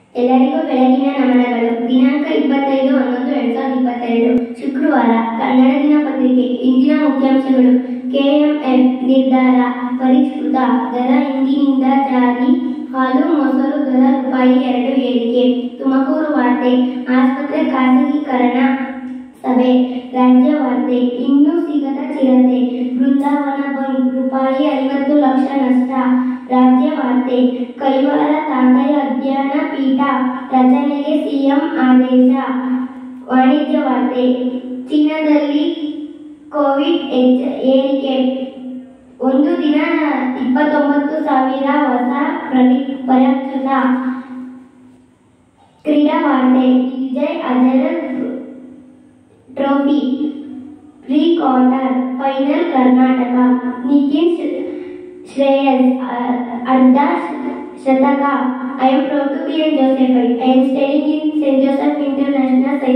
ಎಲ್ಲರಿಗೂ ಬೆಳಗಿನ ನಮನಗಳು ದಿನಾಂಕ ಇಪ್ಪತ್ತೈದು ಹನ್ನೊಂದು ಎರಡ್ ಸಾವಿರದ ಇಪ್ಪತ್ತೆರಡು ಶುಕ್ರವಾರ ಕನ್ನಡ ದಿನಪತ್ರಿಕೆ ಇಂದಿನ ಮುಖ್ಯಾಂಶಗಳು ಕೆಎಂಎಫ್ ನಿರ್ಧಾರ ಪರಿಷ್ಕೃತ ದರ ಇಂದಿನಿಂದ ಜಾರಿ ಹಾಲು ಮೊಸರು ದರ ರೂಪಾಯಿ ಎರಡು ಏರಿಕೆ ತುಮಕೂರು ವಾರ್ತೆ ಆಸ್ಪತ್ರೆ ಖಾಸಗೀಕರಣ ಸಭೆ ರಾಜ್ಯ ವಾರ್ತೆ ಇನ್ನೂ ಸಿಗದ ಚಿರತೆ ಬೃಂದಾವನ ಬಂದ್ ರೂಪಾಯಿ ಐವತ್ತು ಲಕ್ಷ ನಷ್ಟ ರಾಜ್ಯ ವಾರ್ತೆ ಕೈವಾರ ತಾಂತ್ರಿಕ ಅಧ್ಯಯನ ಪೀಠ ರಚನೆಗೆ ಸಿಎಂ ಆದೇಶ ವಾಣಿಜ್ಯ ವಾರ್ತೆ ಚೀನಾದಲ್ಲಿ ಕೋವಿಡ್ ಹೆಚ್ಚ- ಏರಿಕೆ ಒಂದು ದಿನ ಇಪ್ಪತ್ತೊಂಬತ್ತು ಸಾವಿರ ಹೊಸ ಪ್ರತಿ ಪರೀಕ್ಷಿತ ಕ್ರೀಡಾ ವಾರ್ತೆ Vijay Hazare trophy pre quarter final Karnataka Nikhil ಶ್ರ- ಶ್ರೇಯಸ್ ಅ- ಅರ್ಧ ಶ- ಶತಕ I am proud to be an Joseph I am studying in saint Joseph international